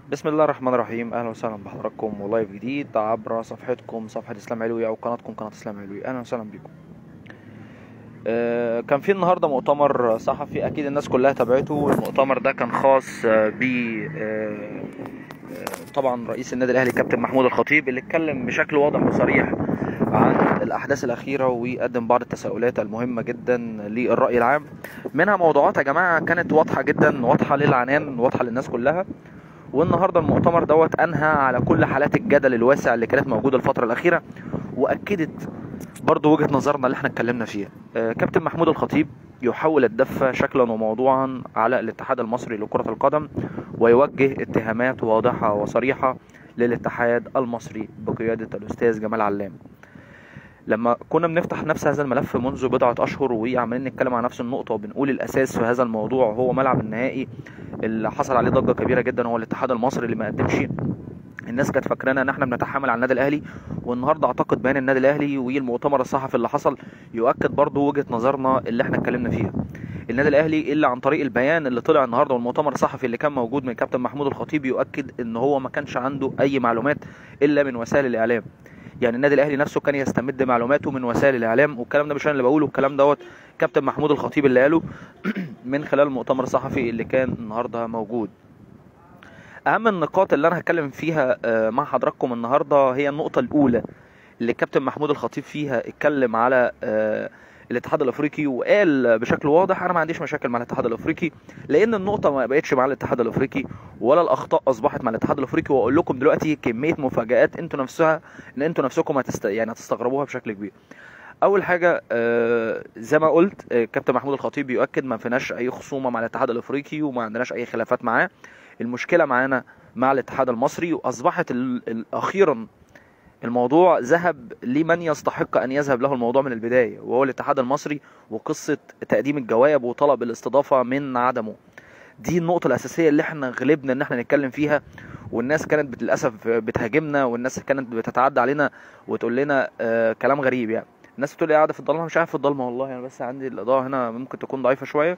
بسم الله الرحمن الرحيم اهلا وسهلا بحضراتكم ولايف جديد عبر صفحتكم صفحة اسلام علوي او قناتكم قناة اسلام علوي اهلا وسهلا بكم آه، كان في النهارده مؤتمر صحفي اكيد الناس كلها تابعته المؤتمر ده كان خاص آه، ب آه، آه، طبعا رئيس النادي الاهلي كابتن محمود الخطيب اللي اتكلم بشكل واضح وصريح عن الاحداث الاخيره وقدم بعض التساؤلات المهمه جدا للراي العام منها موضوعات يا جماعه كانت واضحه جدا واضحه للعنان واضحه للناس كلها والنهارده المؤتمر دوت انهى على كل حالات الجدل الواسع اللي كانت موجوده الفتره الاخيره واكدت برضه وجهه نظرنا اللي احنا اتكلمنا فيها آه، كابتن محمود الخطيب يحول الدفه شكلا وموضوعا على الاتحاد المصري لكره القدم ويوجه اتهامات واضحه وصريحه للاتحاد المصري بقياده الاستاذ جمال علام لما كنا بنفتح نفس هذا الملف منذ بضعة أشهر وعمالين نتكلم عن نفس النقطة وبنقول الأساس في هذا الموضوع هو ملعب النهائي اللي حصل عليه ضجة كبيرة جدا هو الاتحاد المصري اللي ما قدمش الناس كانت فاكرانا ان احنا بنتحامل على النادي الاهلي والنهارده اعتقد بيان النادي الاهلي والمؤتمر الصحفي اللي حصل يؤكد برضو وجهه نظرنا اللي احنا اتكلمنا فيها النادي الاهلي الا عن طريق البيان اللي طلع النهارده والمؤتمر الصحفي اللي كان موجود من كابتن محمود الخطيب يؤكد ان هو ما كانش عنده اي معلومات الا من وسائل الاعلام يعني النادي الاهلي نفسه كان يستمد معلوماته من وسائل الاعلام والكلام ده مش انا اللي بقوله الكلام دوت كابتن محمود الخطيب اللي قاله من خلال المؤتمر الصحفي اللي كان النهارده موجود اهم النقاط اللي انا هتكلم فيها آه، مع حضراتكم النهارده هي النقطه الاولى اللي كابتن محمود الخطيب فيها اتكلم على آه، الاتحاد الافريقي وقال بشكل واضح انا ما عنديش مشاكل مع الاتحاد الافريقي لان النقطه ما بقتش مع الاتحاد الافريقي ولا الاخطاء اصبحت مع الاتحاد الافريقي واقول لكم دلوقتي كميه مفاجات انتوا نفسها ان انتوا نفسكم هتست... يعني هتستغربوها بشكل كبير اول حاجه آه، زي ما قلت آه، كابتن محمود الخطيب بيؤكد ما فيناش اي خصومه مع الاتحاد الافريقي وما عندناش اي خلافات معاه المشكله معانا مع الاتحاد المصري واصبحت ال- ال- اخيرا الموضوع ذهب لمن يستحق ان يذهب له الموضوع من البدايه وهو الاتحاد المصري وقصه تقديم الجواب وطلب الاستضافه من عدمه دي النقطة الأساسية اللي احنا غلبنا إن احنا نتكلم فيها والناس كانت بت- للأسف بتهاجمنا والناس كانت بتتعدى علينا وتقول لنا آه كلام غريب يعني الناس بتقول لي قاعدة في الضلمة مش قاعد في الضلمة والله أنا بس عندي الإضاءة هنا ممكن تكون ضعيفة شوية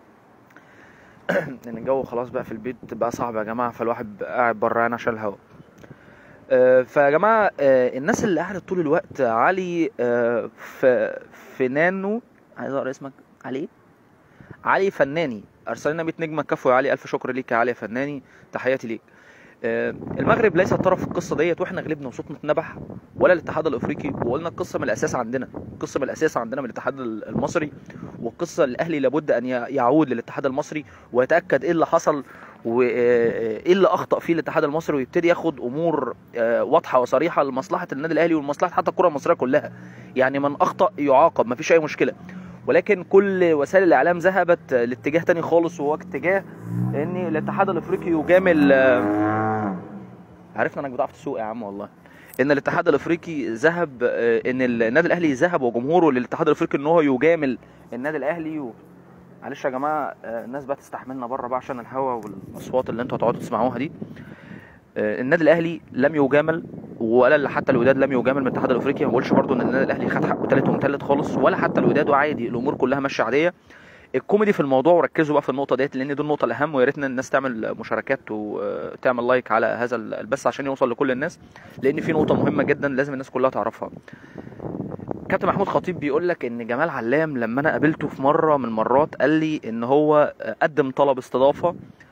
لأن الجو خلاص بقى في البيت بقى صعب يا جماعة فالواحد بقى قاعد بره يعني عشان الهواء آه، فيا جماعة آه، الناس اللي قاعدة طول الوقت علي آه، في في نانو عايز اقرا اسمك علي علي فناني ارسل لنا 100 نجمه كفو يا علي الف شكر ليك يا علي يا فناني تحياتي ليك آه، المغرب ليس طرف في القصه ديت واحنا غلبنا وصوتنا اتنبح ولا الاتحاد الافريقي وقلنا القصه من الاساس عندنا القصه من الاساس عندنا من الاتحاد المصري والقصه الاهلي لابد ان ي- يعود للاتحاد المصري ويتاكد ايه اللي حصل وايه اللي اخطا فيه الاتحاد المصري ويبتدي ياخد امور آه، واضحه وصريحه لمصلحه النادي الاهلي ولمصلحه حتى الكره المصريه كلها يعني من اخطا يعاقب مفيش اي مشكله ولكن كل وسائل الاعلام ذهبت لاتجاه تاني خالص وهو اتجاه ان الاتحاد الافريقي يجامل آه، عرفنا انك بتعرف تسوق يا عم والله ان الاتحاد الافريقي ذهب آه، ان النادي الاهلي ذهب وجمهوره للاتحاد الافريقي ان هو يجامل النادي الاهلي و... معلش يا جماعه آه، الناس بقى تستحملنا بره بقى عشان الهوا والاصوات اللي انتوا هتقعدوا تسمعوها دي آه، النادي الاهلي لم يجامل ولا حتى الوداد لم يجامل من الاتحاد الافريقي ما بقولش برضو ان النادي الاهلي خد حقه تالت ومتلت خالص ولا حتى الوداد وعادي الامور كلها ماشيه عاديه الكوميدي في الموضوع وركزوا بقى في النقطه ديت لان دي النقطه الاهم ويا ريت ان الناس تعمل مشاركات وتعمل لايك على هذا البث عشان يوصل لكل الناس لان في نقطه مهمه جدا لازم الناس كلها تعرفها كابتن محمود خطيب بيقول لك ان جمال علام لما انا قابلته في مره من المرات قال لي ان هو قدم طلب استضافه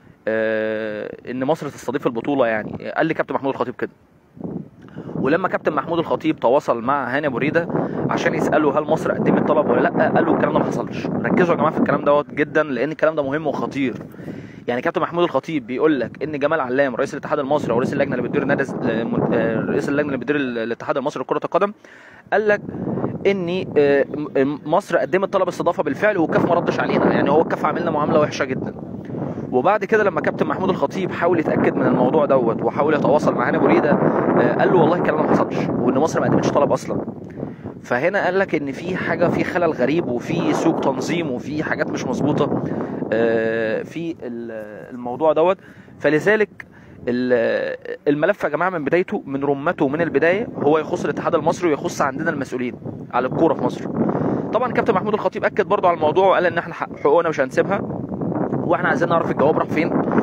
آه، ان مصر تستضيف البطوله يعني قال لي كابتن محمود الخطيب كده ولما كابتن محمود الخطيب تواصل مع هاني ابو ريده عشان يساله هل مصر قدمت طلب ولا لا قال له الكلام ده ما حصلش ركزوا يا جماعه في الكلام دوت جدا لان الكلام ده مهم وخطير يعني كابتن محمود الخطيب بيقول لك ان جمال علام رئيس الاتحاد المصري او رئيس اللجنه اللي بتدير نادي آه، رئيس اللجنه اللي بتدير الاتحاد المصري لكره القدم قال لك ان آه، م- مصر قدمت طلب استضافه بالفعل والكاف ما ردش علينا يعني هو الكاف عاملنا معامله وحشه جدا وبعد كده لما كابتن محمود الخطيب حاول يتاكد من الموضوع دوت وحاول يتواصل مع هاني بريده آه، قال له والله الكلام ده ما حصلش وان مصر ما قدمتش طلب اصلا فهنا قال لك ان في حاجه في خلل غريب وفي سوء تنظيم وفي حاجات مش مظبوطه آه، في ال- الموضوع دوت فلذلك ال- الملف يا جماعه من بدايته من رمته من البدايه هو يخص الاتحاد المصري ويخص عندنا المسؤولين على الكوره في مصر طبعا كابتن محمود الخطيب اكد برضه على الموضوع وقال ان احنا حق- حقوقنا مش هنسيبها واحنا عايزين نعرف الجواب راح فين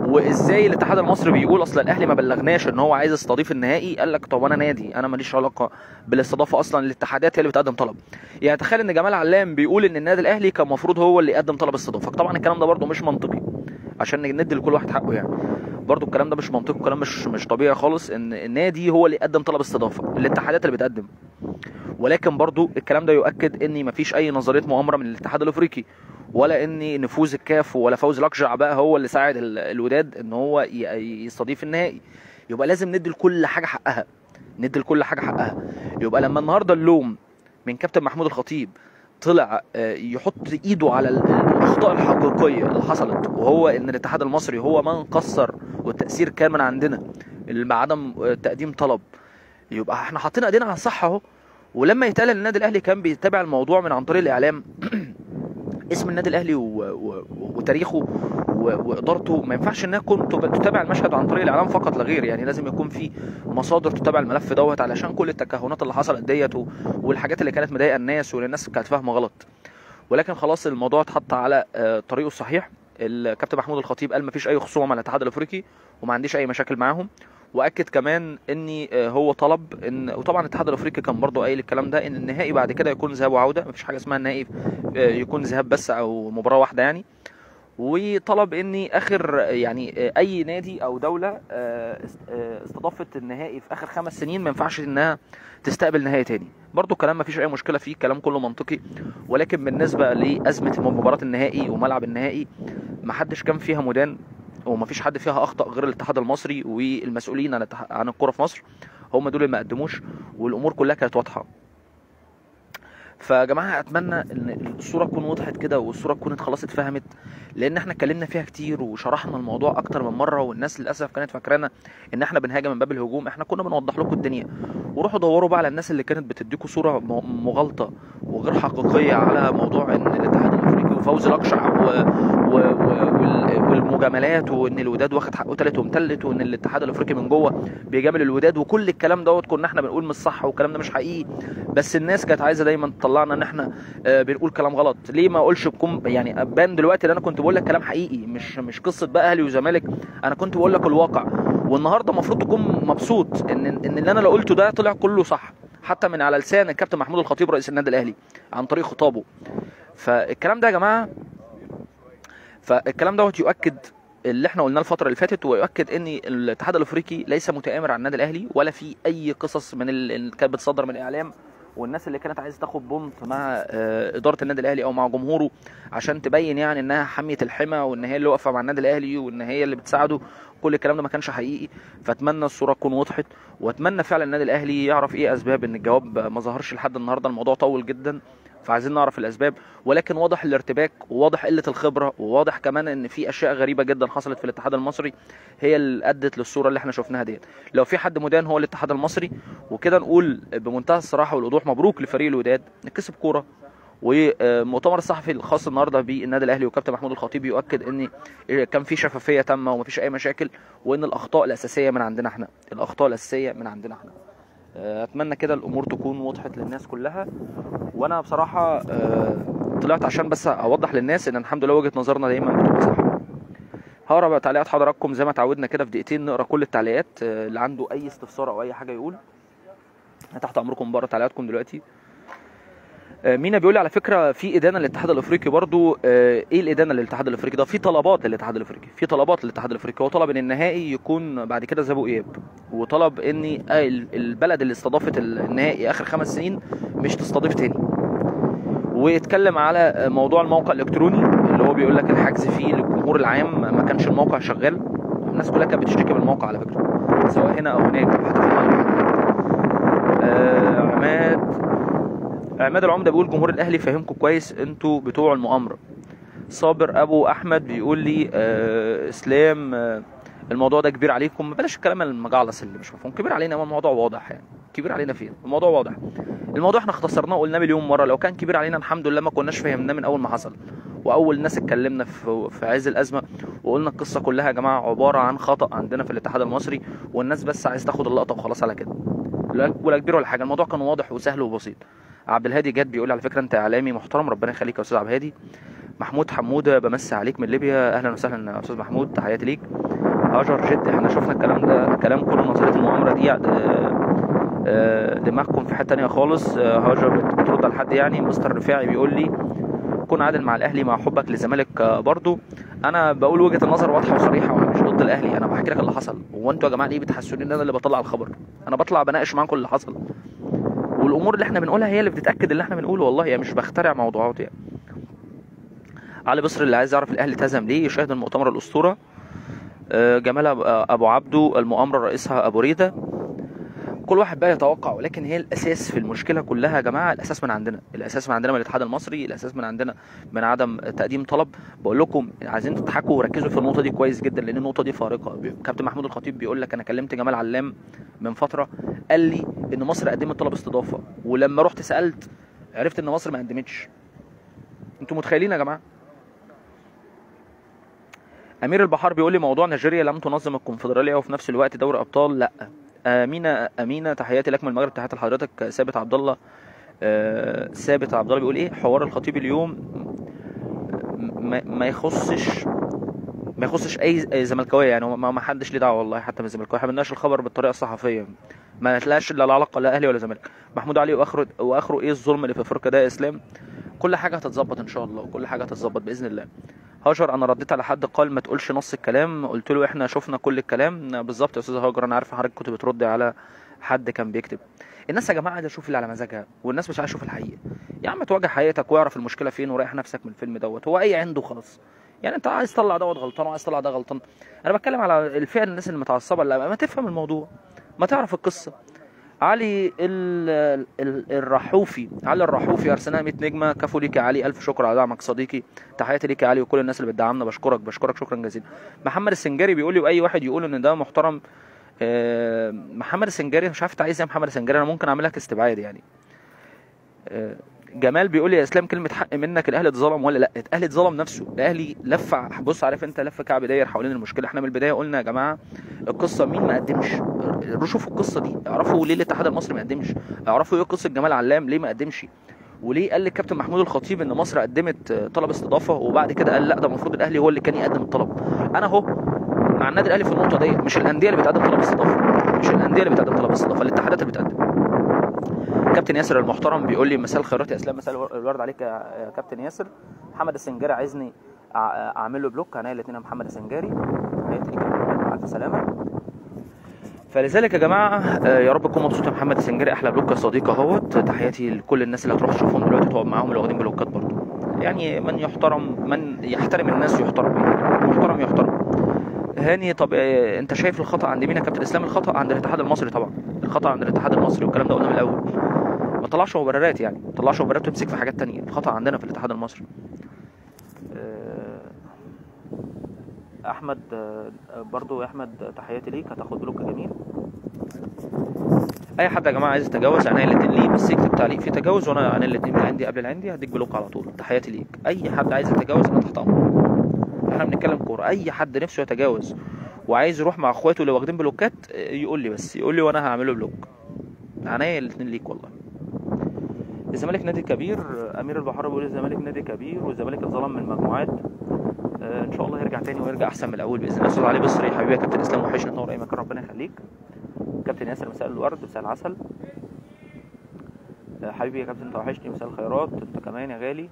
وازاي الاتحاد المصري بيقول اصلا الاهلي ما بلغناش ان هو عايز يستضيف النهائي قال لك طب انا نادي انا ماليش علاقه بالاستضافه اصلا الاتحادات هي اللي بتقدم طلب يعني تخيل ان جمال علام بيقول ان النادي الاهلي كان المفروض هو اللي يقدم طلب استضافه طبعا الكلام ده برده مش منطقي عشان ندي لكل واحد حقه يعني برضو الكلام ده مش منطقي الكلام مش مش طبيعي خالص ان النادي هو اللي يقدم طلب استضافه الاتحادات اللي بتقدم ولكن برضو الكلام ده يؤكد ان مفيش اي نظريه مؤامره من الاتحاد الافريقي ولا ان نفوذ الكاف ولا فوز الاقجع بقى هو اللي ساعد الوداد ان هو يستضيف النهائي يبقى لازم ندي لكل حاجه حقها ندي لكل حاجه حقها يبقى لما النهارده اللوم من كابتن محمود الخطيب طلع يحط ايده على الاخطاء الحقيقيه اللي حصلت وهو ان الاتحاد المصري هو من قصر والتاثير كان من عندنا بعدم تقديم طلب يبقى احنا حاطين ايدينا على الصح اهو ولما يتقال النادي الاهلي كان بيتابع الموضوع من عن طريق الاعلام اسم النادي الاهلي و... و... وتاريخه و... وادارته ما ينفعش انها تكون تتابع المشهد عن طريق الاعلام فقط لا غير يعني لازم يكون في مصادر تتابع الملف دوت علشان كل التكهنات اللي حصلت ديت و... والحاجات اللي كانت مضايقه الناس واللي الناس كانت فاهمه غلط ولكن خلاص الموضوع اتحط على طريقه الصحيح الكابتن محمود الخطيب قال مفيش اي خصومه مع الاتحاد الافريقي وما عنديش اي مشاكل معاهم واكد كمان ان هو طلب ان وطبعا الاتحاد الافريقي كان برضه قايل الكلام ده ان النهائي بعد كده يكون ذهاب وعوده مفيش حاجه اسمها النهائي يكون ذهاب بس او مباراه واحده يعني وطلب ان اخر يعني اي نادي او دوله استضافت النهائي في اخر خمس سنين ما ينفعش انها تستقبل نهائي تاني برضو كلام ما فيش اي مشكله فيه كلام كله منطقي ولكن بالنسبه لازمه مباراه النهائي وملعب النهائي ما حدش كان فيها مدان وما فيش حد فيها اخطا غير الاتحاد المصري والمسؤولين عن عن الكره في مصر هم دول اللي ما قدموش والامور كلها كانت واضحه فيا جماعه اتمنى ان الصوره تكون وضحت كده والصوره تكون خلاص اتفهمت لان احنا اتكلمنا فيها كتير وشرحنا الموضوع اكتر من مره والناس للاسف كانت فاكرانا ان احنا بنهاجم من باب الهجوم احنا كنا بنوضح لكم الدنيا وروحوا دوروا بقى على الناس اللي كانت بتديكم صوره مغالطه وغير حقيقيه على موضوع ان الاتحاد الافريقي وفوز الاقشع و... و... و... والمجاملات وان الوداد واخد حقه تالت ومتلت وان الاتحاد الافريقي من جوه بيجامل الوداد وكل الكلام دوت كنا احنا بنقول مش صح والكلام ده مش حقيقي بس الناس كانت عايزه دايما تطلعنا ان احنا بنقول كلام غلط ليه ما اقولش بكم يعني بان دلوقتي ان انا كنت بقول لك كلام حقيقي مش مش قصه بقى اهلي وزمالك انا كنت بقول لك الواقع والنهارده المفروض تكون مبسوط ان ان اللي انا لو قلته ده طلع كله صح حتى من على لسان الكابتن محمود الخطيب رئيس النادي الاهلي عن طريق خطابه فالكلام ده يا جماعه فالكلام دوت يؤكد اللي احنا قلناه الفترة اللي فاتت ويؤكد ان الاتحاد الافريقي ليس متآمر على النادي الاهلي ولا في اي قصص من اللي كانت بتصدر من الاعلام والناس اللي كانت عايزه تاخد بونت مع اداره النادي الاهلي او مع جمهوره عشان تبين يعني انها حميه الحمى وان هي اللي واقفه مع النادي الاهلي وان هي اللي بتساعده كل الكلام ده ما كانش حقيقي فاتمنى الصوره تكون وضحت واتمنى فعلا النادي الاهلي يعرف ايه اسباب ان الجواب ما ظهرش لحد النهارده الموضوع طول جدا فعايزين نعرف الاسباب ولكن واضح الارتباك وواضح قله الخبره وواضح كمان ان في اشياء غريبه جدا حصلت في الاتحاد المصري هي اللي ادت للصوره اللي احنا شفناها ديت لو في حد مدان هو الاتحاد المصري وكده نقول بمنتهى الصراحه والوضوح مبروك لفريق الوداد كسب كوره والمؤتمر الصحفي الخاص النهارده بالنادي الاهلي وكابتن محمود الخطيب يؤكد ان كان في شفافيه تامه ومفيش اي مشاكل وان الاخطاء الاساسيه من عندنا احنا الاخطاء الاساسيه من عندنا احنا اتمنى كده الامور تكون وضحت للناس كلها وانا بصراحه طلعت عشان بس اوضح للناس ان الحمد لله وجهه نظرنا دايما بتبقى صح هقرا بقى تعليقات حضراتكم زي ما اتعودنا كده في دقيقتين نقرا كل التعليقات اللي عنده اي استفسار او اي حاجه يقول تحت امركم بره تعليقاتكم دلوقتي مينا بيقول لي على فكره في ادانه للاتحاد الافريقي برضو ايه الادانه للاتحاد الافريقي ده في طلبات للاتحاد الافريقي في طلبات للاتحاد الافريقي هو طلب ان النهائي يكون بعد كده ذهاب واياب وطلب ان البلد اللي استضافت النهائي اخر خمس سنين مش تستضيف تاني واتكلم على موضوع الموقع الالكتروني اللي هو بيقول لك الحجز فيه للجمهور العام ما كانش الموقع شغال الناس كلها كانت بتشتكي من الموقع على فكره سواء هنا او هناك حتى في آه عماد عماد العمده بيقول جمهور الاهلي فاهمكم كويس انتوا بتوع المؤامره صابر ابو احمد بيقول لي آه اسلام آه الموضوع ده كبير عليكم بلاش الكلام المجعلص اللي مش مفهوم كبير علينا الموضوع واضح يعني كبير علينا فين الموضوع واضح الموضوع احنا اختصرناه وقلناه مليون مره لو كان كبير علينا الحمد لله ما كناش فهمناه من اول ما حصل واول ناس اتكلمنا في في عز الازمه وقلنا القصه كلها يا جماعه عباره عن خطا عندنا في الاتحاد المصري والناس بس عايز تاخد اللقطه وخلاص على كده ولا كبير ولا حاجه الموضوع كان واضح وسهل وبسيط عبد الهادي جاد بيقول على فكره انت اعلامي محترم ربنا يخليك يا استاذ عبد الهادي محمود حموده بمسي عليك من ليبيا اهلا وسهلا يا استاذ محمود تحياتي ليك هاجر جد احنا شفنا الكلام ده كلام كله نظريه المؤامره دي آه، آه، دماغكم في حته تانية خالص آه، هاجر بترد على حد يعني مستر رفاعي بيقول لي كن عادل مع الاهلي مع حبك للزمالك آه، برضو انا بقول وجهه النظر واضحه وصريحه وانا مش ضد الاهلي انا بحكي لك اللي حصل هو انتوا يا جماعه ليه بتحسوني ان انا اللي بطلع الخبر انا بطلع بناقش معاكم اللي حصل والامور اللي احنا بنقولها هي اللي بتتاكد اللي احنا بنقوله والله يعني مش بخترع موضوعات يعني علي بصر اللي عايز يعرف الاهلي تهزم ليه يشاهد المؤتمر الاسطوره آه، جمال أب- ابو عبده المؤامره رئيسها ابو ريده كل واحد بقى يتوقع ولكن هي الاساس في المشكله كلها يا جماعه الاساس من عندنا الاساس من عندنا من الاتحاد المصري الاساس من عندنا من عدم تقديم طلب بقول لكم عايزين تضحكوا وركزوا في النقطه دي كويس جدا لان النقطه دي فارقه بي- كابتن محمود الخطيب بيقول لك انا كلمت جمال علام من فتره قال لي ان مصر قدمت طلب استضافه ولما رحت سالت عرفت ان مصر ما قدمتش انتوا متخيلين يا جماعه امير البحار بيقول لي موضوع نيجيريا لم تنظم الكونفدراليه وفي نفس الوقت دوري ابطال لا امينه امينه تحياتي لك من المغرب تحياتي لحضرتك ثابت عبد الله آه، ثابت عبد الله بيقول ايه حوار الخطيب اليوم ما, ما يخصش ما يخصش اي أي زملكاويه يعني هو ما ما حدش ليه دعوه والله حتى من الزملكاويه احنا بنناقش الخبر بالطريقه الصحفيه ما لهاش لا علاقه لا اهلي ولا زمالك محمود علي واخره واخره ايه الظلم اللي في افريقيا ده يا اسلام كل حاجه هتتظبط ان شاء الله وكل حاجه هتتظبط باذن الله هاجر انا رديت على حد قال ما تقولش نص الكلام قلت له احنا شفنا كل الكلام بالظبط يا استاذ هاجر انا عارف حضرتك كنت بتردي على حد كان بيكتب الناس يا جماعه عايزه تشوف اللي على مزاجها والناس مش عايزه تشوف الحقيقه يا عم تواجه حقيقتك واعرف المشكله فين وريح نفسك من الفيلم دوت هو اي عنده خلاص يعني انت عايز تطلع دوت غلطان وعايز تطلع ده غلطان انا بتكلم على الفئه الناس اللي متعصبه لا ما تفهم الموضوع ما تعرف القصه علي ال ال الرحوفي علي الرحوفي ارسنال 100 نجمه كفو ليك يا علي الف شكر على دعمك صديقي تحياتي ليك يا علي وكل الناس اللي بتدعمنا بشكرك بشكرك شكرا جزيلا محمد السنجاري بيقول لي واي واحد يقول ان ده محترم آه، محمد السنجاري مش عارف انت عايز ايه يا محمد السنجاري انا ممكن اعمل لك استبعاد يعني آه، جمال بيقول لي يا اسلام كلمه حق منك الاهلي اتظلم ولا لا الاهلي اتظلم نفسه الاهلي لف ع- بص عارف انت لف كعب داير حوالين المشكله احنا من البدايه قلنا يا جماعه القصه مين ما قدمش شوفوا القصه دي اعرفوا ليه الاتحاد المصري ما قدمش اعرفوا ايه قصه جمال علام ليه ما قدمش وليه قال للكابتن محمود الخطيب ان مصر قدمت آه، طلب استضافه وبعد كده قال لا ده المفروض الاهلي هو اللي كان يقدم الطلب انا اهو مع النادي الاهلي في النقطه دي مش الانديه اللي بتقدم طلب استضافه مش الانديه اللي بتقدم طلب استضافه الاتحادات اللي بتقدم كابتن ياسر المحترم بيقول لي مساء الخيرات يا اسلام مساء الورد عليك يا يا كابتن ياسر محمد السنجاري عايزني أع- اعمل له بلوك عينيا الاثنين يا محمد السنجاري تحياتي ليك يا محمد، مع الف سلامه فلذلك يا جماعه آه، يا رب تكون مبسوط يا محمد السنجاري احلى بلوك يا صديقي اهوت تحياتي لكل الناس اللي هتروح تشوفهم دلوقتي تقعد معاهم اللي واخدين بلوكات برضه يعني من يحترم من يحترم الناس يحترم محترم يحترم هاني طب آه، انت شايف الخطا عند مين يا كابتن اسلام الخطا عند الاتحاد المصري طبعا الخطا عند الاتحاد المصري والكلام ده قلنا من الاول ما طلعش مبررات يعني ما طلعش مبررات وتمسك في حاجات تانية الخطا عندنا في الاتحاد المصري آه، احمد آه، برضو يا احمد تحياتي ليك هتاخد بلوك جميل اي حد يا جماعه عايز يتجاوز انا الاتنين ليه بس يكتب تعليق في تجاوز وانا انا الاتنين من عندي قبل العندي هديك بلوك على طول تحياتي ليك اي حد عايز يتجاوز انا تحت امره احنا بنتكلم كوره اي حد نفسه يتجاوز وعايز يروح مع اخواته اللي واخدين بلوكات آه، يقول لي بس يقول لي وانا هعمل له بلوك عينيا الاتنين ليك والله الزمالك نادي كبير امير البحار بيقول الزمالك نادي كبير والزمالك اتظلم من المجموعات آه، ان شاء الله يرجع تاني ويرجع احسن من الاول باذن الله استاذ علي بصري حبيبي يا كابتن اسلام وحشنا تنور اي مكان ربنا يخليك كابتن ياسر مساء الورد مساء العسل آه، حبيبي يا كابتن انت وحشني مساء الخيرات انت كمان يا غالي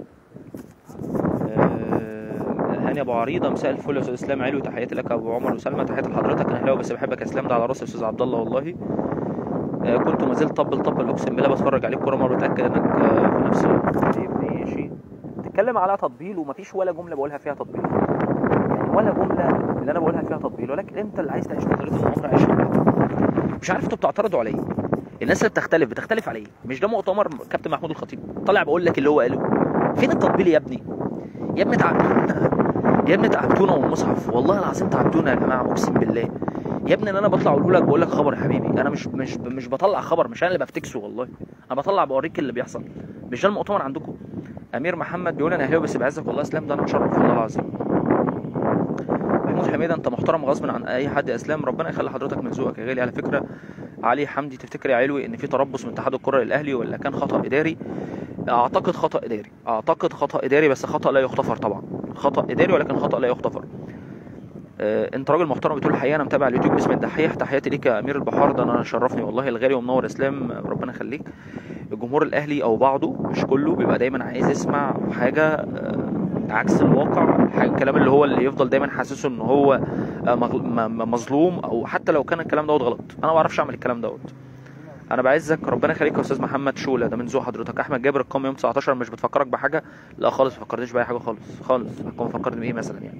آه، هاني ابو عريضه مساء الفل يا استاذ اسلام علوي تحياتي لك يا ابو عمر وسلمى تحياتي لحضرتك انا اهلاوي بس بحبك يا اسلام ده على راسي يا استاذ عبد الله والله آه، كنت ما زلت طبل طبل اقسم بالله بتفرج عليك كوره مره بتاكد انك آه، في نفس الوقت ماشي تتكلم على تطبيل ومفيش ولا جمله بقولها فيها تطبيل يعني ولا جمله اللي انا بقولها فيها تطبيل ولكن انت اللي عايز تعيش نظريه المؤامره عيشها مش عارف انتوا بتعترضوا على ايه الناس اللي بتختلف بتختلف على ايه مش ده مؤتمر كابتن محمود الخطيب طالع بقول لك اللي هو قاله فين التطبيل يا ابني يا ابني تعبتونا يا ابني تعبتونا والمصحف والله العظيم تعبتونا يا جماعه اقسم بالله يا ابني ان انا بطلع اقول لك بقول لك خبر يا حبيبي انا مش مش مش بطلع خبر مش انا اللي بفتكسه والله انا بطلع بوريك اللي بيحصل مش ده المؤتمر عندكم امير محمد بيقول انا اهلاوي بس بعزك والله اسلام ده انا اتشرف والله العظيم محمود حميده انت محترم غصب عن اي حد يا اسلام ربنا يخلي حضرتك من ذوقك يا غالي على فكره علي حمدي تفتكر يا علوي ان في تربص من اتحاد الكره للاهلي ولا كان خطا اداري اعتقد خطا اداري اعتقد خطا اداري بس خطا لا يغتفر طبعا خطا اداري ولكن خطا لا يغتفر آه، انت راجل محترم بتقول الحقيقه انا متابع اليوتيوب باسم الدحيح تحياتي ليك يا امير البحار ده انا شرفني والله الغالي ومنور اسلام آه، ربنا يخليك الجمهور الاهلي او بعضه مش كله بيبقى دايما عايز يسمع حاجه آه، عكس الواقع حاجة- الكلام اللي هو اللي يفضل دايما حاسسه ان هو آه، مغل- م- م- مظلوم او حتى لو كان الكلام دوت غلط انا ما بعرفش اعمل الكلام دوت انا بعزك ربنا يخليك يا استاذ محمد شوله ده من ذوق حضرتك احمد جابر القام يوم 19 مش بتفكرك بحاجه لا خالص ما فكرتنيش باي حاجه خالص خالص هتكون فكرني بايه مثلا يعني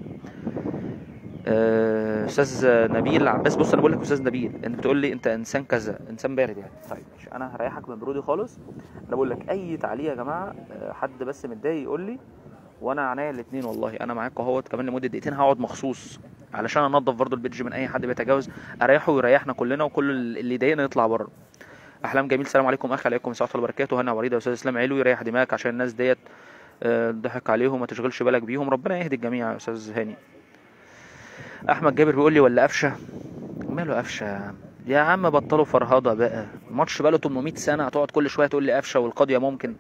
آه، استاذ نبيل عباس بص انا بقول لك استاذ نبيل انت بتقول لي انت انسان كذا انسان بارد يعني طيب ماشي انا هريحك من برودي خالص انا بقول لك اي تعليق يا جماعه آه، حد بس متضايق يقول لي وانا عينيا الاثنين والله انا معاك اهوت كمان لمده دقيقتين هقعد مخصوص علشان انضف برضو البيدج من اي حد بيتجاوز اريحه ويريحنا كلنا وكل اللي يضايقنا يطلع بره احلام جميل السلام عليكم اخي عليكم السلام ورحمه الله وبركاته هنا وريده يا استاذ اسلام علوي ريح دماغك عشان الناس ديت آه، ضحك عليهم ما تشغلش بالك بيهم ربنا يهدي الجميع يا استاذ هاني احمد جابر بيقول لي ولا قفشه ماله قفشه يا عم بطلوا فرهضه بقى الماتش بقاله 800 سنه هتقعد كل شويه تقول لي قفشه والقضيه ممكن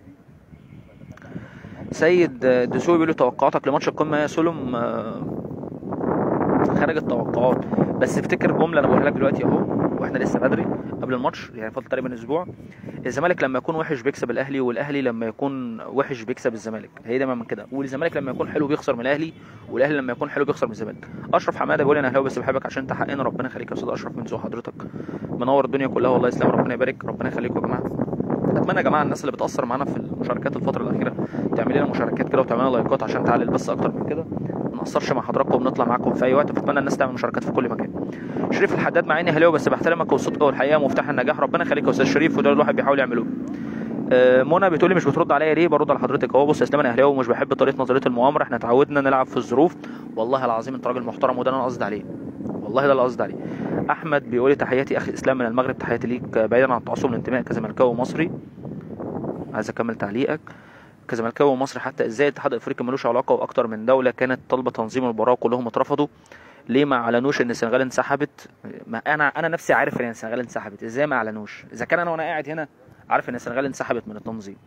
سيد دسوقي بيقول لي توقعاتك لماتش القمه يا سلم آه، خارج التوقعات بس افتكر جمله انا بقولها لك دلوقتي اهو واحنا لسه بدري قبل الماتش يعني فاضل تقريبا اسبوع الزمالك لما يكون وحش بيكسب الاهلي والاهلي لما يكون وحش بيكسب الزمالك هي دايما من كده والزمالك لما يكون حلو بيخسر من الاهلي والاهلي لما يكون حلو بيخسر من الزمالك اشرف حماده بيقول لي انا اهلاوي بس بحبك عشان انت حقنا ربنا يخليك يا استاذ اشرف من ذوق حضرتك منور الدنيا كلها والله يسلم ربنا يبارك ربنا يخليكم يا جماعه اتمنى يا جماعه الناس اللي بتاثر معانا في المشاركات الفتره الاخيره تعمل لنا مشاركات كده وتعمل لنا لايكات عشان تعلي بس اكتر من كده ما نقصرش مع حضراتكم ونطلع معاكم في اي وقت فاتمنى الناس تعمل مشاركات في كل مكان شريف الحداد مع اني اهلاوي بس بحترمك والصدق والحقيقه مفتاح النجاح ربنا يخليك يا استاذ شريف وده الواحد بيحاول يعمله آه، منى بتقول لي مش بترد عليا ليه برد على حضرتك اهو بص يا اسلام انا اهلاوي ومش بحب طريقه نظريه المؤامره احنا اتعودنا نلعب في الظروف والله العظيم انت راجل محترم وده اللي انا قصدي عليه والله ده اللي قصدي عليه احمد بيقول لي تحياتي اخي اسلام من المغرب تحياتي ليك آه، بعيدا عن التعصب والانتماء كزملكاوي ومصري عايز اكمل تعليقك كزملكاوي ومصري حتى ازاي الاتحاد الافريقي ملوش علاقه واكتر من دوله كانت طالبه تنظيم المباراه وكلهم اترفضوا ليه ما اعلنوش ان السنغال انسحبت ما انا انا نفسي عارف ان السنغال انسحبت ازاي ما اعلنوش اذا كان انا وانا قاعد هنا عارف ان السنغال انسحبت من التنظيم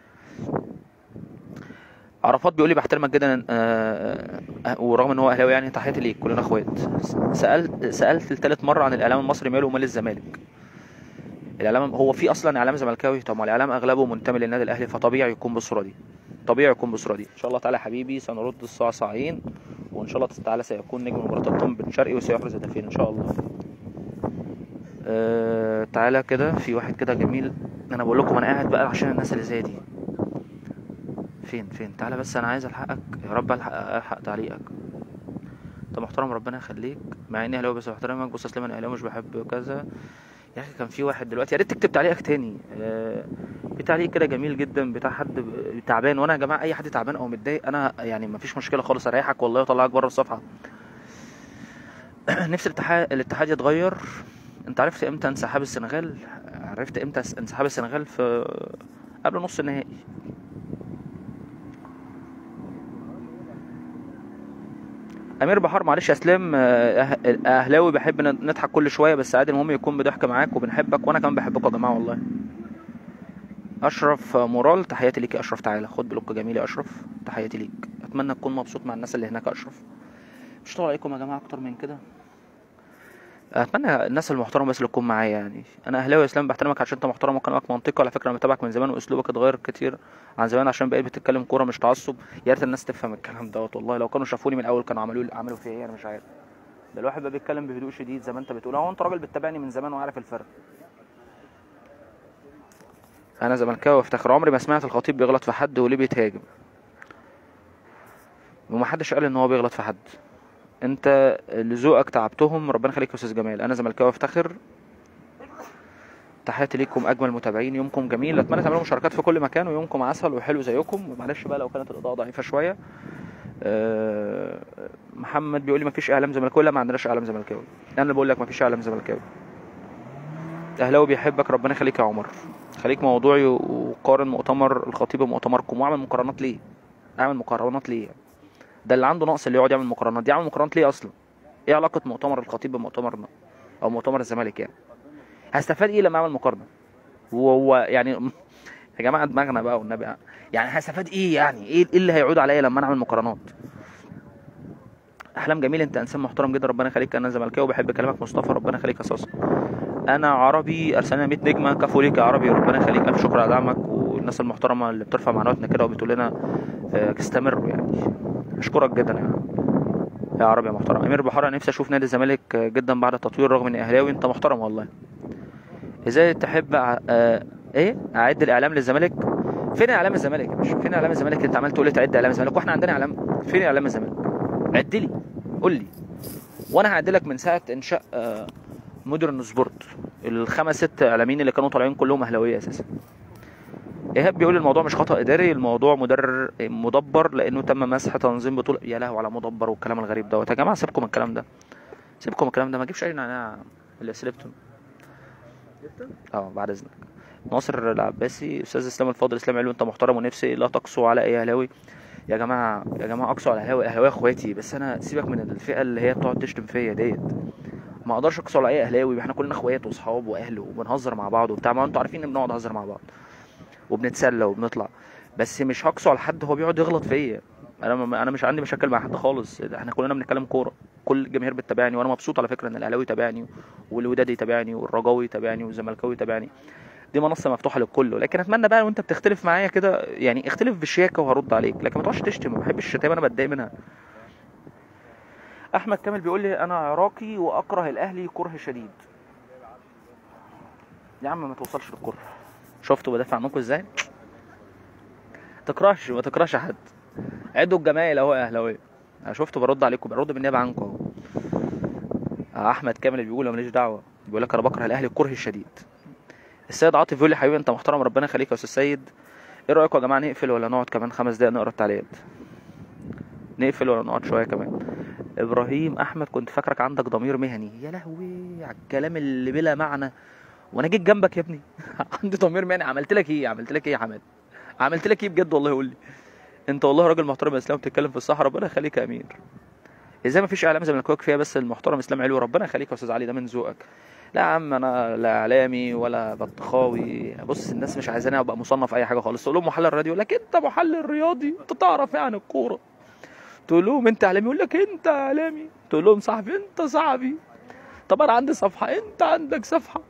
عرفات بيقول لي بحترمك جدا آه، آه، ورغم ان هو اهلاوي يعني تحياتي ليك كلنا اخوات سالت سالت لثالث مره عن الاعلام المصري ماله ومال الزمالك الاعلام هو في اصلا اعلام زملكاوي طب ما الاعلام اغلبه منتمي للنادي الاهلي فطبيعي يكون بالصوره دي طبيعي يكون بالصوره دي ان شاء الله تعالى يا حبيبي سنرد الصعصعين وان شاء الله تعالى سيكون نجم مباراه القمه بن شرقي وسيحرز هدفين ان شاء الله أه تعالى كده في واحد كده جميل انا بقول لكم انا قاعد بقى عشان الناس اللي زي دي فين فين تعالى بس انا عايز الحقك يا رب الحق الحق تعليقك انت محترم ربنا يخليك مع اني اهلاوي بس بحترمك بص اصل انا اهلاوي مش بحب كذا يا اخي كان في واحد دلوقتي يا ريت تكتب تعليقك تاني آه، في تعليق كده جميل جدا بتاع حد ب- تعبان وانا يا جماعه اي حد تعبان او متضايق انا يعني مفيش مشكله خالص اريحك والله واطلعك بره الصفحه نفس الاتحاد الاتحاد يتغير انت عرفت امتى انسحاب السنغال عرفت امتى انسحاب السنغال في قبل نص النهائي امير بحار معلش يا اسلام آه، أه- اهلاوي بحب ن- نضحك كل شويه بس عادي المهم يكون بضحك معاك وبنحبك وانا كمان بحبكم يا جماعه والله اشرف مورال تحياتي ليك يا اشرف تعالى خد بلوك جميل يا اشرف تحياتي ليك اتمنى تكون مبسوط مع الناس اللي هناك يا اشرف مش طول عليكم يا جماعه اكتر من كده اتمنى الناس المحترمه بس اللي تكون معايا يعني انا اهلاوي يا اسلام بحترمك عشان انت محترم وكلامك منطقي على فكره انا متابعك من زمان واسلوبك اتغير كتير عن زمان عشان بقيت بتتكلم كوره مش تعصب يا ريت الناس تفهم الكلام دوت والله لو كانوا شافوني من الاول كانوا عملوا لي عملوا فيا ايه انا مش عارف ده الواحد بقى بيتكلم بهدوء شديد زي ما انت بتقول هو انت راجل بتتابعني من زمان وعارف الفرق انا زملكاوي وافتخر عمري ما سمعت الخطيب بيغلط في حد وليه بيتهاجم ومحدش قال ان هو بيغلط في حد انت اللي ذوقك تعبتهم ربنا يخليك يا استاذ جمال انا زملكاوي افتخر تحياتي ليكم اجمل متابعين يومكم جميل اتمنى تعملوا مشاركات في كل مكان ويومكم عسل وحلو زيكم ومعلش بقى لو كانت الاضاءه ضعيفه شويه أه محمد بيقول لي مفيش اعلام زملكاوي لا ما عندناش اعلام زملكاوي انا اللي بقول لك مفيش اعلام زملكاوي اهلاوي بيحبك ربنا يخليك يا عمر خليك موضوعي وقارن مؤتمر الخطيب بمؤتمركم واعمل مقارنات ليه اعمل مقارنات ليه ده اللي عنده نقص اللي يقعد يعمل مقارنات دي يعمل مقارنات ليه اصلا ايه علاقه مؤتمر الخطيب بمؤتمرنا او مؤتمر الزمالك يعني هستفاد ايه لما اعمل مقارنه وهو يعني يا جماعه دماغنا بقى والنبي يعني هستفاد ايه يعني ايه إيه اللي هيعود عليا لما انا اعمل مقارنات احلام جميل انت انسان محترم جدا ربنا يخليك انا زملكاوي وبحب كلامك مصطفى ربنا يخليك يا صاصا انا عربي ارسلنا 100 نجمه كفو ليك يا عربي ربنا يخليك الف شكر على دعمك والناس المحترمه اللي بترفع معنوياتنا كده وبتقول لنا آه، استمروا يعني اشكرك جدا يا يا عربي يا محترم امير بحار انا نفسي اشوف نادي الزمالك آه، جدا بعد التطوير رغم اني اهلاوي انت محترم والله ازاي تحب أع- آه، ايه اعد الاعلام للزمالك فين اعلام الزمالك يا باشا فين اعلام الزمالك انت عمال تقول لي تعد اعلام الزمالك واحنا عندنا اعلام فين اعلام الزمالك عد لي قول لي وانا هعد لك من ساعه انشاء آه، مودرن سبورت الخمس ست اعلاميين اللي كانوا طالعين كلهم اهلاويه اساسا ايهاب بيقول الموضوع مش خطا اداري الموضوع مدر مدبر لانه تم مسح تنظيم بطوله يا لهو على مدبر والكلام الغريب دوت يا جماعه سيبكم من الكلام ده سيبكم من الكلام ده ما تجيبش اي نعناع اللي سلبته اه بعد اذنك ناصر العباسي استاذ اسلام الفاضل اسلام علوي انت محترم ونفسي لا تقسو على اي اهلاوي يا جماعه يا جماعه اقسو على اهلاوي اهلاوي اخواتي بس انا سيبك من الفئه اللي هي بتقعد تشتم فيا ديت ما اقدرش اقسو على اي اهلاوي احنا كلنا اخوات واصحاب واهل وبنهزر مع بعض وبتاع ما انتوا عارفين ان بنقعد نهزر مع بعض وبنتسلى وبنطلع بس مش هقسو على حد هو بيقعد يغلط فيا انا ما انا مش عندي مشاكل مع حد خالص احنا كلنا بنتكلم كوره كل الجماهير بتتابعني وانا مبسوط على فكره ان الاهلاوي يتابعني والوداد يتابعني والرجاوي يتابعني والزملكاوي يتابعني دي منصه مفتوحه للكل لكن اتمنى بقى وانت بتختلف معايا كده يعني اختلف بشياكه وهرد عليك لكن ما تقعدش تشتم ما بحبش الشتايم انا بتضايق منها احمد كامل بيقول لي انا عراقي واكره الاهلي كره شديد يا عم ما توصلش للكره شفتوا بدافع عنكم ازاي تكرهش ما تكرهش حد عدوا الجمايل اهو يا اهلاويه انا شفت برد عليكم برد بالنيابه عنكم اهو آه، احمد كامل بيقول أنا ماليش دعوه بيقول لك انا بكره الاهلي الكره الشديد السيد عاطف بيقول لي حبيبي انت محترم ربنا يخليك يا استاذ سيد ايه رايكم يا جماعه نقفل ولا نقعد كمان خمس دقايق نقرا التعليقات نقفل ولا نقعد شويه كمان ابراهيم احمد كنت فاكرك عندك ضمير مهني يا لهوي على الكلام اللي بلا معنى وانا جيت جنبك يا ابني عندي ضمير مهني عملت لك ايه عملت لك ايه يا حماد عملت لك ايه بجد والله قول لي انت والله راجل محترم يا اسلام بتتكلم في الصح ربنا يخليك يا امير ازاي ما فيش اعلام زملكاوي كفايه بس المحترم اسلام علوي ربنا يخليك يا استاذ علي ده من ذوقك لا يا عم انا لا اعلامي ولا بطخاوي بص الناس مش عايزاني ابقى مصنف اي حاجه خالص تقول لهم محلل راديو لك انت محلل رياضي انت تعرف ايه عن الكوره تقول لهم انت اعلامي يقول لك انت اعلامي تقول لهم صحفي انت صحفي طب انا عندي صفحه انت عندك صفحه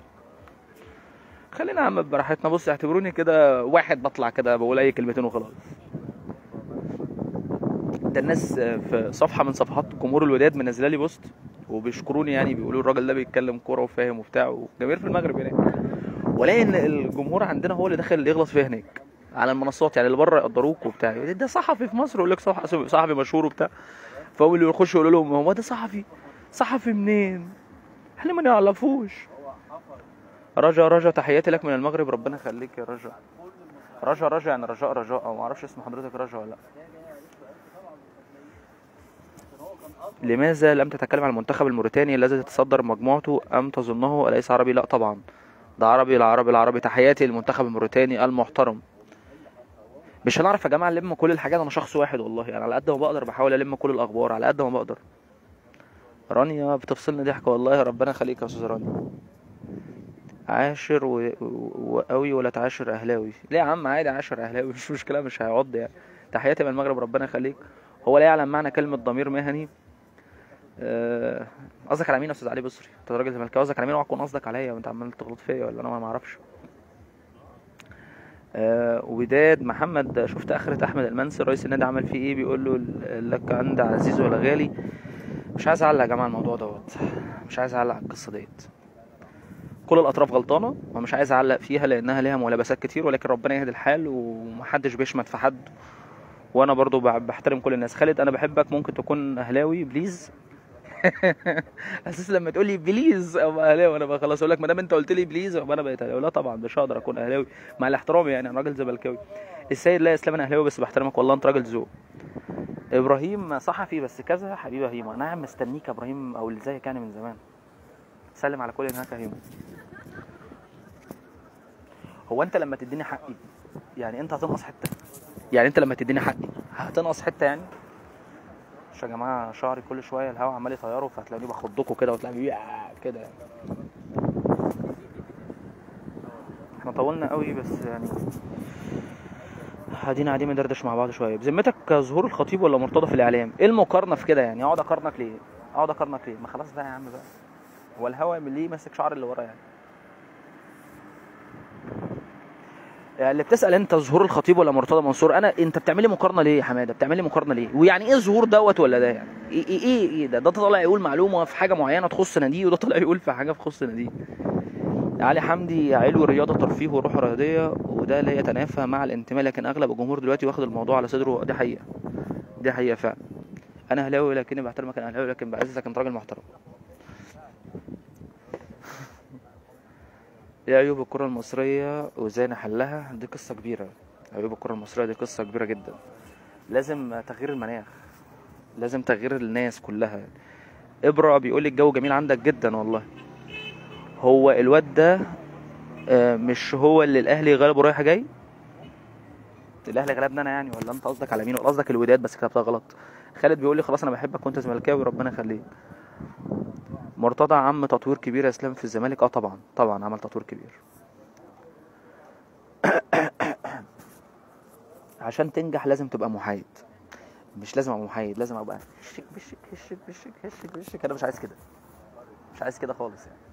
خلينا يا عم براحتنا بص اعتبروني كده واحد بطلع كده بقول اي كلمتين وخلاص ده الناس في صفحه من صفحات جمهور الوداد منزله لي بوست وبيشكروني يعني بيقولوا الراجل ده بيتكلم كوره وفاهم وبتاع وجماهير في المغرب هناك ولاقي ان الجمهور عندنا هو اللي داخل يغلط فيها هناك على المنصات يعني اللي بره يقدروك وبتاع يقول ده صحفي في مصر يقول لك صح- صحفي مشهور وبتاع فهو اللي يخش يقول لهم هو ده صحفي صحفي منين احنا ما نعرفوش رجا رجا تحياتي لك من المغرب ربنا يخليك يا رجا رجا رجا يعني رجاء رجاء او ما اعرفش اسم حضرتك رجا ولا لا لماذا لم تتكلم عن المنتخب الموريتاني الذي تتصدر مجموعته ام تظنه اليس عربي لا طبعا ده عربي العربي العربي تحياتي للمنتخب الموريتاني المحترم مش هنعرف يا جماعه نلم كل الحاجات انا شخص واحد والله يعني على قد ما بقدر بحاول الم كل الاخبار على قد ما بقدر رانيا بتفصلني ضحك والله ربنا يخليك يا استاذ رانيا عاشر و- و- وقوي ولا تعاشر اهلاوي ليه يا عم عادي عاشر اهلاوي مش مشكله مش هيعض يعني تحياتي من المغرب ربنا يخليك هو لا يعلم معنى كلمه ضمير مهني آه، قصدك على مين يا استاذ علي بصري انت راجل زملكاوي قصدك على مين اوعى تكون قصدك عليا وانت عمال تغلط فيا ولا انا ما اعرفش آه، وداد محمد شفت اخرة احمد المنسي رئيس النادي عمل فيه ايه بيقول له لك عند عزيز ولا غالي مش عايز اعلق يا جماعه الموضوع دوت مش عايز اعلق على القصه ديت كل الاطراف غلطانه ومش عايز اعلق فيها لانها ليها ملابسات كتير ولكن ربنا يهدي الحال ومحدش بيشمت في حد وانا برضو بع- بحترم كل الناس خالد انا بحبك ممكن تكون اهلاوي بليز اساس لما تقول لي بليز ابقى اهلاوي انا بقى خلاص اقول لك ما دام انت قلت لي بليز يبقى انا بقيت اهلاوي لا طبعا مش هقدر اكون اهلاوي مع الاحترام يعني انا راجل زملكاوي السيد لا اسلام انا اهلاوي بس بحترمك والله انت راجل ذوق ابراهيم صحفي بس كذا حبيبي هيما انا قاعد مستنيك يا ابراهيم او اللي زيك يعني من زمان سلم على كل هناك يا هيما هو انت لما تديني حقي يعني انت هتنقص حته يعني انت لما تديني حقي هتنقص حته يعني مش يا جماعه شعري كل شويه الهوا عمال يطيره فهتلاقوني باخدكوا كده وتلاقوني يا كده يعني احنا طولنا قوي بس يعني قاعدين قاعدين ندردش مع بعض شويه بذمتك ظهور الخطيب ولا مرتضى في الاعلام ايه المقارنه في كده يعني اقعد اقارنك ليه اقعد اقارنك ليه ما خلاص بقى يا عم بقى هو الهوا من ليه ماسك شعر اللي ورا يعني يعني اللي بتسال انت ظهور الخطيب ولا مرتضى منصور انا انت بتعمل لي مقارنه ليه يا حماده بتعمل لي مقارنه ليه ويعني ايه الظهور دوت ولا ده يعني ايه ايه ايه, إيه ده ده طالع يقول معلومه في حاجه معينه تخص ناديه وده طالع يقول في حاجه تخص ناديه علي حمدي علو الرياضه ترفيه وروح رياضيه وده لا يتنافى مع الانتماء لكن اغلب الجمهور دلوقتي واخد الموضوع على صدره دي حقيقه دي حقيقه فعلا انا اهلاوي لكني بحترمك انا اهلاوي لكن بعزك انت راجل محترم ايه عيوب الكرة المصرية وازاي نحلها دي قصة كبيرة عيوب الكرة المصرية دي قصة كبيرة جدا لازم تغيير المناخ لازم تغيير الناس كلها ابرة بيقول لي الجو جميل عندك جدا والله هو الواد ده آه، مش هو اللي الاهلي غلبه رايح جاي الاهلي غلبنا انا يعني ولا انت قصدك على مين ولا قصدك الوداد بس كتبتها غلط خالد بيقول لي خلاص انا بحبك وانت زملكاوي ربنا يخليك مرتضى عم تطوير كبير يا اسلام في الزمالك اه طبعا طبعا عمل تطوير كبير عشان تنجح لازم تبقى محايد مش لازم ابقى محايد لازم ابقى هشك بشك هشك بشك هشك بشك انا مش عايز كده مش عايز كده خالص يعني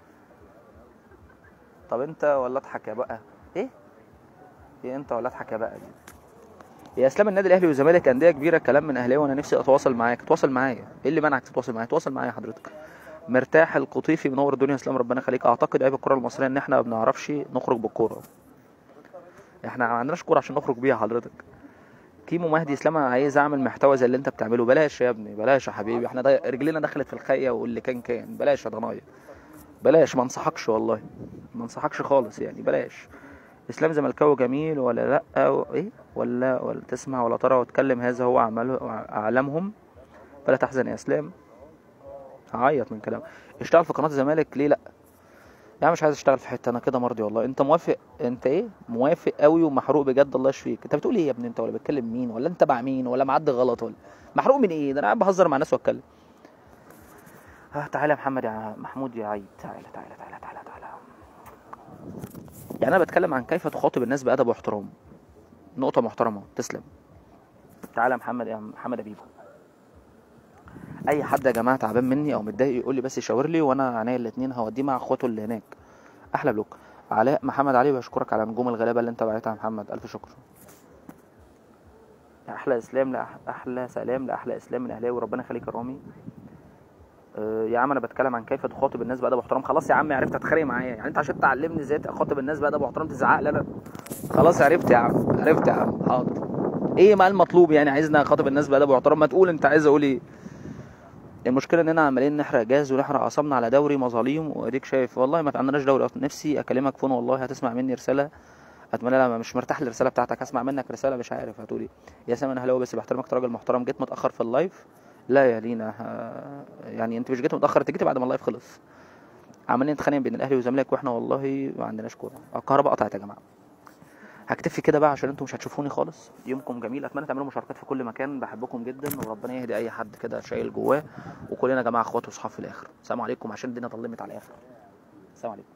طب انت ولا اضحك يا بقى ايه ايه انت ولا اضحك يا بقى دي يا اسلام النادي الاهلي والزمالك انديه كبيره كلام من اهلاوي وانا نفسي اتواصل معاك تواصل معايا ايه اللي منعك تتواصل معايا تواصل معايا حضرتك مرتاح القطيفي منور الدنيا يا اسلام ربنا يخليك اعتقد عيب الكره المصريه ان احنا ما بنعرفش نخرج بالكوره احنا ما عندناش كوره عشان نخرج بيها حضرتك كيمو مهدي اسلام انا عايز اعمل محتوى زي اللي انت بتعمله بلاش يا ابني بلاش يا حبيبي احنا دا رجلنا دخلت في الخية واللي كان كان بلاش يا ضنايا بلاش ما انصحكش والله ما انصحكش خالص يعني بلاش اسلام زملكاوي جميل ولا لا و- ايه ولا ولا تسمع ولا ترى وتكلم هذا هو اعماله اعلامهم فلا تحزن يا اسلام هعيط من كلام اشتغل في قناه الزمالك ليه لا يعني مش عايز اشتغل في حته انا كده مرضي والله انت موافق انت ايه موافق قوي ومحروق بجد الله يشفيك انت بتقول ايه يا ابني انت ولا بتكلم مين ولا انت مع مين ولا معدي غلط ولا محروق من ايه ده انا قاعد بهزر مع ناس واتكلم اه تعالى يا محمد يا محمود يا عيد تعالى تعالى تعالى تعالى تعالى يعني انا بتكلم عن كيف تخاطب الناس بادب واحترام نقطه محترمه تسلم تعالى يا محمد يا محمد ابيبو اي حد يا جماعه تعبان مني او متضايق يقول لي بس يشاور لي وانا عينيا الاثنين هوديه مع اخواته اللي هناك احلى بلوك علاء محمد علي بشكرك على نجوم الغلابه اللي انت بعتها يا محمد الف شكر احلى اسلام لأح... احلى سلام لاحلى اسلام من اهلاوي وربنا يخليك يا رامي أه يا عم انا بتكلم عن كيف تخاطب الناس بادب واحترام خلاص يا عم عرفت اتخانق معايا يعني انت عشان تعلمني ازاي اخاطب الناس بادب واحترام تزعق لي انا خلاص عرفت يا عم عرفت يا عم حاضر ايه ما المطلوب يعني عايزني اخاطب الناس بادب واحترام ما تقول انت عايز اقول ايه المشكله اننا عمالين نحرق جاز ونحرق اعصابنا على دوري مظاليم واديك شايف والله ما عندناش دوري اصلا نفسي اكلمك فون والله هتسمع مني رساله اتمنى لما مش مرتاح للرساله بتاعتك اسمع منك رساله مش عارف هتقول ايه يا سامي انا هلاوي بس بحترمك أنت راجل محترم جيت متاخر في اللايف لا يا لينا ها- يعني انت مش جيت متاخر انت جيت بعد ما اللايف خلص عمالين نتخانق بين الاهلي والزمالك واحنا والله ما عندناش كوره الكهرباء قطعت يا جماعه هكتفي كده بقى عشان انتم مش هتشوفوني خالص يومكم جميل اتمنى تعملوا مشاركات في كل مكان بحبكم جدا وربنا يهدي اي حد كده شايل جواه وكلنا يا جماعه اخوات واصحاب في الاخر السلام عليكم عشان الدنيا ضلمت على الاخر السلام عليكم